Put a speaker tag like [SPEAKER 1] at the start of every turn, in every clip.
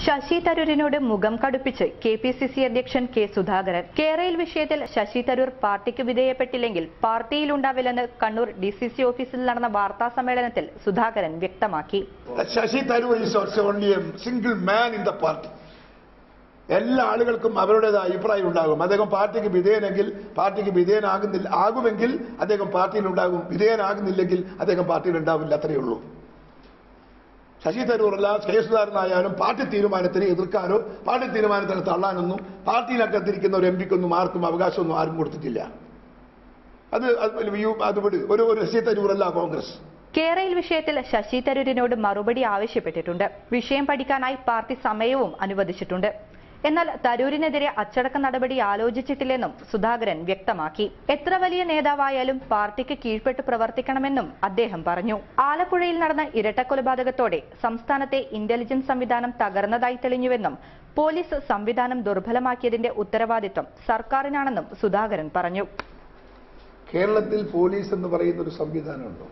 [SPEAKER 1] ശശി തരൂരിനോട് മുഖം കടുപ്പിച്ച് കെ പി സി സി അധ്യക്ഷൻ കെ സുധാകരൻ കേരയിൽ വിഷയത്തിൽ ശശി തരൂർ പാർട്ടിക്ക് വിധേയപ്പെട്ടില്ലെങ്കിൽ പാർട്ടിയിലുണ്ടാവില്ലെന്ന് കണ്ണൂർ ഡി സി സി ഓഫീസിൽ നടന്ന വാർത്താ സമ്മേളനത്തിൽ സുധാകരൻ വ്യക്തമാക്കി
[SPEAKER 2] that Shashi Tharoor is also only a single man in the party. എല്ലാ ആളുകൾക്കും അവരുടേതായ അഭിപ്രായം ഉണ്ടാകും അദ്ദേഹം പാർട്ടിക്ക് വിധേയനെങ്കിൽ പാർട്ടിക്ക് വിധേയനാകുന്നില്ല ആകുമെങ്കിൽ അദ്ദേഹം പാർട്ടിയിൽ ഉണ്ടാകും വിധേയനാകുന്നില്ലെങ്കിൽ അദ്ദേഹം പാർട്ടിയിൽ ഉണ്ടാവില്ല അത്രയേ ഉള്ളൂ ശശി തരൂറല്ല കെ സുധാകരനായാലും പാർട്ടി തീരുമാനത്തിന് എതിർക്കാനോ പാർട്ടി തീരുമാനത്തിന് തള്ളാനൊന്നും പാർട്ടിയിലകത്തിരിക്കുന്ന ഒരു എം പിക്കൊന്നും ആർക്കും അവകാശമൊന്നും ആരും കൊടുത്തിട്ടില്ല അത് അത് യു- അത് വിട് ഒരു ഒരു ശശി തരൂറല്ല കോൺഗ്രസ്
[SPEAKER 1] കേരയിൽ വിഷയത്തിൽ ശശി തരൂരിനോട് മറുപടി ആവശ്യപ്പെട്ടിട്ടുണ്ട് വിഷയം പഠിക്കാനായി പാർട്ടി സമയവും അനുവദിച്ചിട്ടുണ്ട് എന്നാൽ തരൂരിനെതിരെ അച്ചടക്ക നടപടി ആലോചിച്ചിട്ടില്ലെന്നും സുധാകരൻ വ്യക്തമാക്കി എത്ര വലിയ നേതാവായാലും പാർട്ടിക്ക് കീഴ്പ്പെട്ട് പ്രവർത്തിക്കണമെന്നും അദ്ദേഹം പറഞ്ഞു ആലപ്പുഴയിൽ നടന്ന ഇരട്ടക്കൊലപാതകത്തോടെ സംസ്ഥാനത്തെ ഇന്റലിജൻസ് സംവിധാനം തകർന്നതായി തെളിഞ്ഞുവെന്നും പോലീസ് സംവിധാനം ദുർബലമാക്കിയതിന്റെ ഉത്തരവാദിത്വം സർക്കാരിനാണെന്നും സുധാകരൻ പറഞ്ഞു
[SPEAKER 2] കേരളത്തിൽ പോലീസ് എന്ന് പറയുന്ന ഒരു സംവിധാനമുണ്ടോ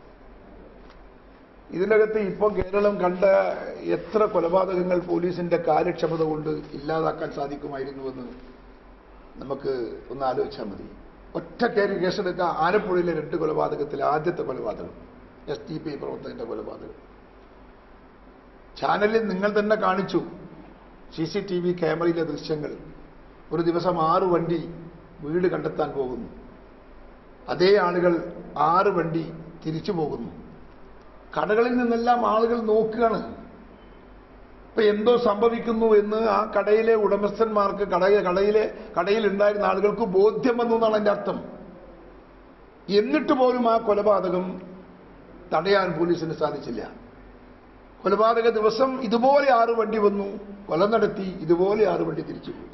[SPEAKER 2] ഇതിനകത്ത് ഇപ്പം കേരളം കണ്ട എത്ര കൊലപാതകങ്ങൾ പോലീസിന്റെ കാര്യക്ഷമത കൊണ്ട് ഇല്ലാതാക്കാൻ സാധിക്കുമായിരുന്നുവെന്ന് നമുക്ക് ഒന്ന് ആലോചിച്ചാൽ മതി ഒറ്റ കയറി കേസെടുക്കുക ആലപ്പുഴയിലെ രണ്ട് കൊലപാതകത്തിൽ ആദ്യത്തെ കൊലപാതകം എസ് ടി പി പ്രവർത്തകന്റെ കൊലപാതകം ചാനലിൽ നിങ്ങൾ തന്നെ കാണിച്ചു സി സി ടി വി ക്യാമറയിലെ ദൃശ്യങ്ങൾ ഒരു ദിവസം ആറ് വണ്ടി വീട് കണ്ടെത്താൻ പോകുന്നു അതേ ആളുകൾ ആറ് വണ്ടി തിരിച്ചു പോകുന്നു കടകളിൽ നിന്നെല്ലാം ആളുകൾ നോക്കുകയാണ് ഇപ്പൊ എന്തോ സംഭവിക്കുന്നു എന്ന് ആ കടയിലെ ഉടമസ്ഥന്മാർക്ക് കട കടയിലെ കടയിൽ ഉണ്ടായിരുന്ന ആളുകൾക്ക് ബോധ്യം വന്നു എന്നാണ് എൻ്റെ അർത്ഥം എന്നിട്ട് പോലും ആ കൊലപാതകം തടയാൻ പോലീസിന് സാധിച്ചില്ല കൊലപാതക ദിവസം ഇതുപോലെ ആറ് വണ്ടി വന്നു കൊല നടത്തി ഇതുപോലെ ആറ് വണ്ടി തിരിച്ചു പോയി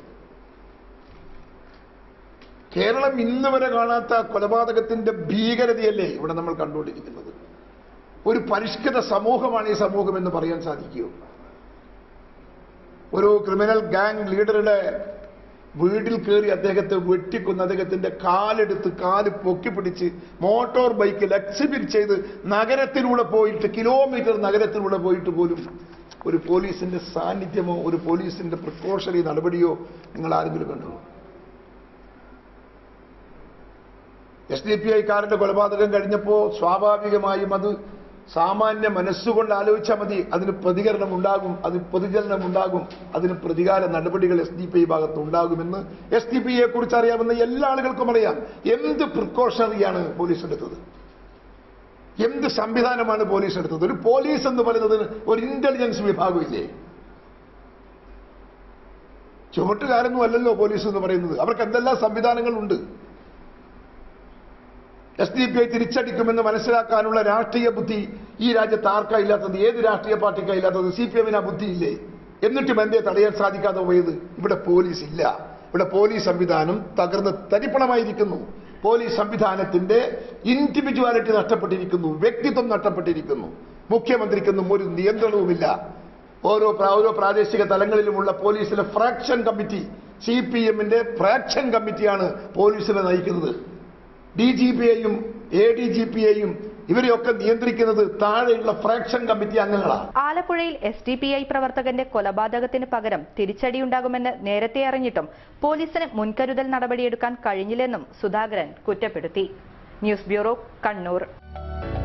[SPEAKER 2] കേരളം ഇന്ന് വരെ കാണാത്ത കൊലപാതകത്തിന്റെ ഭീകരതയല്ലേ ഇവിടെ നമ്മൾ കണ്ടുകൊണ്ടിരിക്കുന്നത് ഒരു പരിഷ്കൃത സമൂഹമാണ് ഈ സമൂഹം എന്ന് പറയാൻ സാധിക്കുമോ ഒരു ക്രിമിനൽ ഗാങ് ലീഡറുടെ വീട്ടിൽ കയറി അദ്ദേഹത്തെ വെട്ടിക്കൊന്ന് അദ്ദേഹത്തിന്റെ കാലെടുത്ത് കാല് പൊക്കിപ്പിടിച്ച് മോട്ടോർ ബൈക്കിൽ എക്സിബിറ്റ് ചെയ്ത് നഗരത്തിലൂടെ പോയിട്ട് കിലോമീറ്റർ നഗരത്തിലൂടെ പോയിട്ട് പോലും ഒരു പോലീസിന്റെ സാന്നിധ്യമോ ഒരു പോലീസിന്റെ പ്രിക്കോഷണറി നടപടിയോ നിങ്ങൾ ആരെങ്കിലും കണ്ടോ എസ് ഡി പി ഐക്കാരന്റെ കൊലപാതകം കഴിഞ്ഞപ്പോൾ സ്വാഭാവികമായും അത് സാമാന്യ മനസ്സുകൊണ്ട് ആലോചിച്ചാൽ മതി അതിന് പ്രതികരണം ഉണ്ടാകും അതിന് പൊതുചലനം ഉണ്ടാകും അതിന് പ്രതികാര നടപടികൾ എസ് ഡി പി ഐ ഭാഗത്ത് ഉണ്ടാകുമെന്ന് എസ് ഡി പി ഐയെ കുറിച്ച് അറിയാവുന്ന എല്ലാ ആളുകൾക്കും അറിയാം എന്ത് പ്രിക്കോഷണറിയാണ് പോലീസ് എടുത്തത് എന്ത് സംവിധാനമാണ് പോലീസ് എടുത്തത് ഒരു പോലീസ് എന്ന് പറയുന്നത് ഒരു ഇന്റലിജൻസ് വിഭാഗമില്ലേ ചുമട്ടുകാരൊന്നും അല്ലല്ലോ പോലീസ് എന്ന് പറയുന്നത് അവർക്ക് എന്തെല്ലാം സംവിധാനങ്ങളുണ്ട് എസ് ഡി പി ഐ തിരിച്ചടിക്കുമെന്ന് മനസ്സിലാക്കാനുള്ള രാഷ്ട്രീയ ബുദ്ധി ഈ രാജ്യത്ത് ആർക്കാ ഇല്ലാത്തത് ഏത് രാഷ്ട്രീയ പാർട്ടിക്കാ ഇല്ലാത്തത് സി പി എമ്മിന് ആ ബുദ്ധിയില്ലേ എന്നിട്ടും എന്തേ തടയാൻ സാധിക്കാതെ പോയത് ഇവിടെ പോലീസ് ഇല്ല ഇവിടെ പോലീസ് സംവിധാനം തകർന്ന് തരിപ്പണമായിരിക്കുന്നു പോലീസ് സംവിധാനത്തിന്റെ ഇൻഡിവിജ്വാലിറ്റി നഷ്ടപ്പെട്ടിരിക്കുന്നു വ്യക്തിത്വം നഷ്ടപ്പെട്ടിരിക്കുന്നു മുഖ്യമന്ത്രിക്കൊന്നും ഒരു നിയന്ത്രണവുമില്ല ഓരോ പ്രാ- ഓരോ പ്രാദേശിക തലങ്ങളിലുമുള്ള പോലീസിലെ ഫ്രാക്ഷൻ കമ്മിറ്റി സി പി എമ്മിന്റെ ഫ്രാക്ഷൻ കമ്മിറ്റിയാണ് പോലീസിനെ നയിക്കുന്നത് ഡി ജി പിയെയും എ ഡി ജി പിയെയും ഇവരെയൊക്കെ നിയന്ത്രിക്കുന്നത് താഴെയുള്ള ഫ്രാക്ഷൻ കമ്മിറ്റി അംഗങ്ങളാണ്
[SPEAKER 1] ആലപ്പുഴയിൽ എസ് ഡി പി ഐ പ്രവർത്തകന്റെ കൊലപാതകത്തിന് പകരം തിരിച്ചടിയുണ്ടാകുമെന്ന് നേരത്തെ അറിഞ്ഞിട്ടും പോലീസിന് മുൻകരുതൽ നടപടിയെടുക്കാൻ കഴിഞ്ഞില്ലെന്നും സുധാകരൻ കുറ്റപ്പെടുത്തി ന്യൂസ് ബ്യൂറോ കണ്ണൂർ